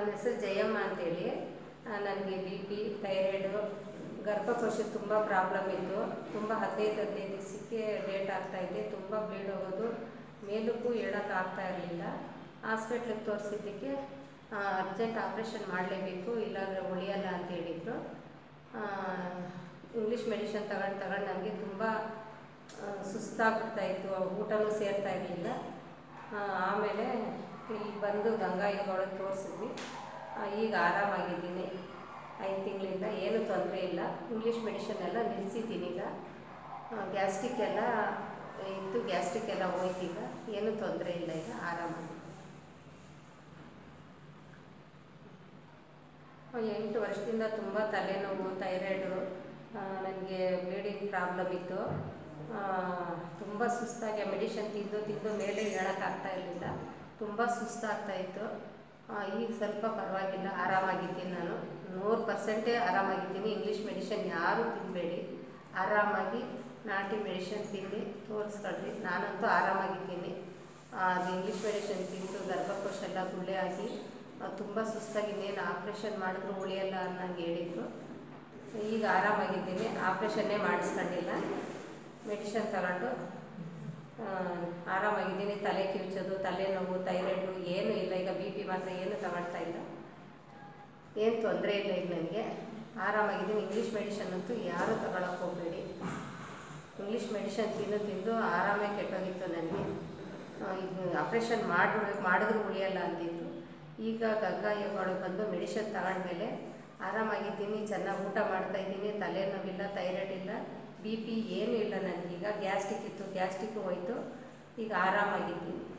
ನನ್ನ ಹೆಸರು ಜಯಮ್ಮ ಅಂತೇಳಿ ನನಗೆ ಬಿ ಪಿ ಥೈರಾಯ್ಡು ಗರ್ಭಕೋಶ ತುಂಬ ಪ್ರಾಬ್ಲಮ್ ಇತ್ತು ತುಂಬ ಹದಿನೈದು ಹದಿನೈದು ದಿವಸಕ್ಕೆ ಡೇಟ್ ಆಗ್ತಾಯಿದೆ ತುಂಬ ಬ್ಲೀಡ್ ಹೋಗೋದು ಮೇಲಕ್ಕೂ ಹೇಳೋಕೆ ಆಗ್ತಾ ಇರಲಿಲ್ಲ ಹಾಸ್ಪಿಟ್ಲಿಗೆ ತೋರಿಸಿದ್ದಕ್ಕೆ ಅರ್ಜೆಂಟ್ ಆಪ್ರೇಷನ್ ಮಾಡಲೇಬೇಕು ಇಲ್ಲಾಂದರೆ ಉಳಿಯಲ್ಲ ಅಂತ ಹೇಳಿದರು ಇಂಗ್ಲೀಷ್ ಮೆಡಿಷನ್ ತಗೊಂಡು ತಗೊಂಡು ನನಗೆ ತುಂಬ ಸುಸ್ತಾಗ್ಬಿಡ್ತಾಯಿತ್ತು ಊಟನೂ ಸೇರ್ತಾ ಇರಲಿಲ್ಲ ಆಮೇಲೆ ಇಲ್ಲಿ ಬಂದು ಗಂಗಾ ಒಳಗೆ ತೋರಿಸಿದ್ವಿ ಈಗ ಆರಾಮಾಗಿದ್ದೀನಿ ಐದು ತಿಂಗಳಿಂದ ಏನೂ ತೊಂದರೆ ಇಲ್ಲ ಇಂಗ್ಲೀಷ್ ಮೆಡಿಷನ್ ಎಲ್ಲ ನಿಲ್ಲಿಸಿದ್ದೀನಿ ಈಗ ಗ್ಯಾಸ್ಟ್ರಿಕ್ ಎಲ್ಲ ಇತ್ತು ಗ್ಯಾಸ್ಟ್ರಿಕ್ ಎಲ್ಲ ಹೋಯ್ತು ಈಗ ಏನೂ ತೊಂದರೆ ಇಲ್ಲ ಈಗ ಆರಾಮಾಗಿ ಎಂಟು ವರ್ಷದಿಂದ ತುಂಬ ತಲೆನೋವು ಥೈರಾಯ್ಡು ನನಗೆ ಬ್ಲೀಡಿಂಗ್ ಪ್ರಾಬ್ಲಮ್ ಇತ್ತು ತುಂಬ ಸುಸ್ತಾಗಿ ಮೆಡಿಷನ್ ತಿಂದು ತಿಂದು ಮೇಲೆ ಹೇಳೋಕ್ಕಾಗ್ತಾ ಇರಲಿಲ್ಲ ತುಂಬ ಸುಸ್ತಾಗ್ತಾ ಇತ್ತು ಈಗ ಸ್ವಲ್ಪ ಪರವಾಗಿಲ್ಲ ಆರಾಮಾಗಿದ್ದೀನಿ ನಾನು ನೂರು ಪರ್ಸೆಂಟೇ ಆರಾಮಾಗಿದ್ದೀನಿ ಇಂಗ್ಲೀಷ್ ಮೆಡಿಷನ್ ಯಾರೂ ತಿನ್ನಬೇಡಿ ಆರಾಮಾಗಿ ನಾಟಿ ಮೆಡಿಷನ್ ತಿಂದು ತೋರಿಸ್ಕೊಳ್ರಿ ನಾನಂತೂ ಆರಾಮಾಗಿದ್ದೀನಿ ಅದು ಇಂಗ್ಲೀಷ್ ಮೆಡಿಷನ್ ತಿಂದು ಗರ್ಭಕೋಶ ಎಲ್ಲ ಗುಳ್ಳೆ ಆಗಿ ತುಂಬ ಸುಸ್ತಾಗಿ ಇನ್ನೇನು ಆಪ್ರೇಷನ್ ಮಾಡಿದ್ರು ಉಳಿಯಲ್ಲ ಅನ್ನಂಗೆ ಹೇಳಿದರು ಈಗ ಆರಾಮಾಗಿದ್ದೀನಿ ಆಪ್ರೇಷನ್ನೇ ಮಾಡಿಸ್ಕೊಂಡಿಲ್ಲ ಮೆಡಿಷನ್ ತಗೊಂಡು ಆರಾಮಾಗಿದ್ದೀನಿ ತಲೆ ಕಿವುಚೋದು ತಲೆನೋವು ಥೈರಾಯ್ಡು ಏನೂ ಇಲ್ಲ ಈಗ ಬಿ ಪಿ ಮಾತ್ರ ಏನೂ ತಗೊಳ್ತಾ ಇಲ್ಲ ಏನು ತೊಂದರೆ ಇಲ್ಲ ಈಗ ನನಗೆ ಆರಾಮಾಗಿದ್ದೀನಿ ಇಂಗ್ಲೀಷ್ ಮೆಡಿಷನ್ ಅಂತೂ ಯಾರೂ ತಗೊಳಕ್ಕೆ ಹೋಗಬೇಡಿ ಇಂಗ್ಲೀಷ್ ಮೆಡಿಷನ್ ತಿಂದು ತಿಂದು ಆರಾಮೇ ಕೆಟ್ಟೋಗಿತ್ತು ನನಗೆ ಇದು ಆಪ್ರೇಷನ್ ಮಾಡಿಬಿಡ್ಬೇಕು ಮಾಡಿದ್ರು ಉಳಿಯಲ್ಲ ಅಂತಿತ್ತು ಈಗ ಗಂಗಾ ಒಳಗೆ ಬಂದು ಮೆಡಿಷನ್ ತಗೊಂಡ್ಮೇಲೆ ಆರಾಮಾಗಿದ್ದೀನಿ ಚೆನ್ನಾಗಿ ಊಟ ಮಾಡ್ತಾಯಿದ್ದೀನಿ ತಲೆನೋವಿಲ್ಲ ಥೈರಾಯ್ಡ್ ಇಲ್ಲ ಬಿ ಪಿ ಏನೂ ಇಲ್ಲ ನನಗೀಗ ಗ್ಯಾಸ್ಟ್ರಿಕ್ ಇತ್ತು ಗ್ಯಾಸ್ಟ್ರಿಕ್ ಹೋಯ್ತು ಈಗ ಆರಾಮಾಗಿದ್ದೀನಿ